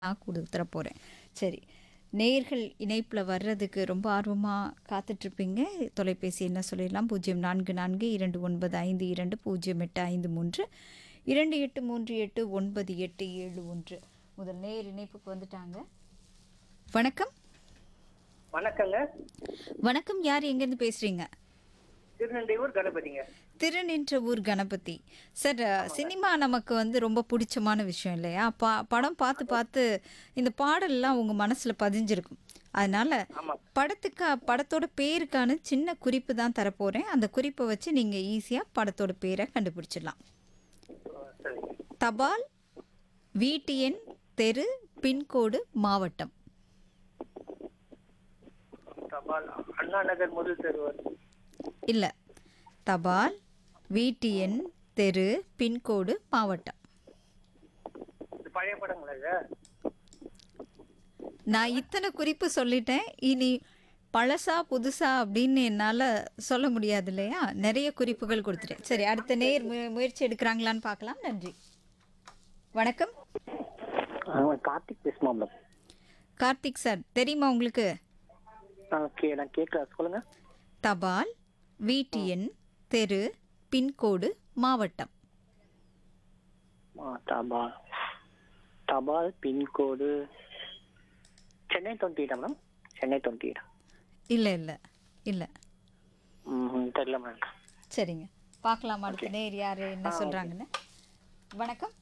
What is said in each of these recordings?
நான் கொடுத்துற போகிறேன் சரி நேர்கள் இணைப்பில் வர்றதுக்கு ரொம்ப ஆர்வமாக காத்துட்ருப்பீங்க தொலைபேசி என்ன சொல்லிடலாம் பூஜ்ஜியம் நான்கு நான்கு இரண்டு ஒன்பது ஐந்து இரண்டு பூஜ்ஜியம் எட்டு ஐந்து மூன்று இரண்டு எட்டு மூன்று எட்டு ஒன்பது எட்டு ஏழு ஒன்று முதல் நேர் இணைப்புக்கு வந்துட்டாங்க வணக்கம் வணக்கங்க வணக்கம் யார் எங்கேருந்து பேசுகிறீங்க திருநெல்வேலூர் கணபதிங்க திருநின்ற ஊர் கணபதி சார் சினிமா நமக்கு வந்து ரொம்ப பிடிச்சமான விஷயம் இல்லையா பா படம் பார்த்து பார்த்து இந்த பாடல்லாம் உங்கள் மனசில் பதிஞ்சிருக்கும் அதனால ஆமா படத்துக்கு படத்தோட பேருக்கான சின்ன குறிப்பு தான் தரப்போகிறேன் அந்த குறிப்பை வச்சு நீங்கள் ஈஸியாக படத்தோட பேரை கண்டுபிடிச்சிடலாம் சரி தபால் வீட்டு எண் தெரு பின்கோடு மாவட்டம் தபால் அண்ணா நகர் முதல் தெருவர் இல்லை தபால் வீட்டு எண் தெரு பின்கோடு மாவட்டம் இது பழைய படங்களா இது நான் இத்தனை குறிப்பு சொல்லிட்டேன் இனி பழசா புதுசா அப்படின்னு என்னால் சொல்ல முடியாது இல்லையா நிறைய குறிப்புகள் கொடுத்துட்டேன் சரி அடுத்த நேர் மு- முயற்சி எடுக்கிறாங்களான்னு பார்க்கலாம் நன்றி வணக்கம் கார்த்திக் பேசுமா மேடம் கார்த்திக் சார் தெரியுமா உங்களுக்கு ஓகே நான் கேட்கல சொல்லுங்க தபால் வீட்டு எண் தெரு பின்கோடு மாவட்டம் ஆ, தபால் தபால் பின்கோடு சென்னை டுவெண்ட்டி எயிட்டா மேடம் சென்னை டுவெண்ட்டி எயிட் இல்லை இல்லை இல்லை ம் தெரியல மேடம் சரிங்க பார்க்கலாம் அடுத்த நேர் யார் என்ன சொல்கிறாங்கன்னு வணக்கம்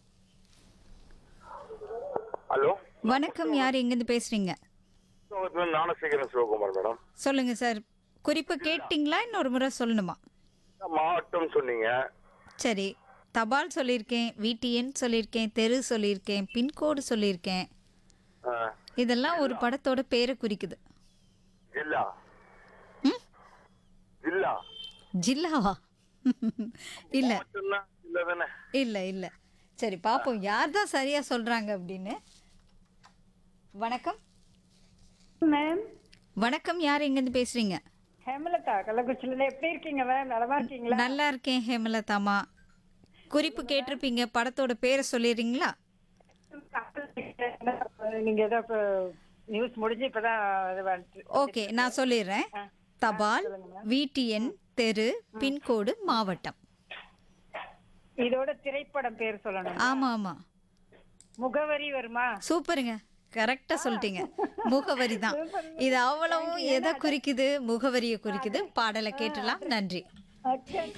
ஹலோ வணக்கம் யார் எங்கேருந்து பேசுகிறீங்க ஞானசேகரன் சிவகுமார் மேடம் சொல்லுங்க சார் குறிப்பு கேட்டிங்களா இன்னொரு முறை சொல்லணுமா மாவட்டம் சொன்னீங்க சரி தபால் சொல்லியிருக்கேன் வீட்டு எண் சொல்லியிருக்கேன் தெரு சொல்லியிருக்கேன் பின்கோடு சொல்லியிருக்கேன் ஆ, இதெல்லாம் ஒரு படத்தோட பேரை குறிக்குது ஜில்லா ம் ஜில்லா ஜில்லாவா இல்லை மாவட்டம்னா ஜில்லா தானே இல்லை இல்லை சரி பார்ப்போம் யார் தான் சரியாக சொல்கிறாங்க அப்படின்னு வணக்கம் மேம் வணக்கம் யார் எங்கேருந்து பேசுகிறீங்க ஹேமலதா கள்ளக்குறிச்சியில எப்படி இருக்கீங்க மேம் நலமா இருக்கீங்களா நல்லா இருக்கேன் ஹேமலதாமா குறிப்பு கேட்டிருப்பீங்க படத்தோட பேரை சொல்லிடுறீங்களா நீங்க ஏதோ இப்போ நியூஸ் முடிஞ்சு இப்பதான் இது வந்துட்டு ஓகே நான் சொல்லிடுறேன் தபால் வீட்டு எண் தெரு பின்கோடு மாவட்டம் இதோட திரைப்படம் பேர் சொல்லணும் ஆமா ஆமா முகவரி வருமா சூப்பருங்க கரெக்டா சொல்லிட்டீங்க முகவரி தான் இது அவ்வளவும் எதை குறிக்குது முகவரியை குறிக்குது பாடலை கேட்டலாம் நன்றி Okay.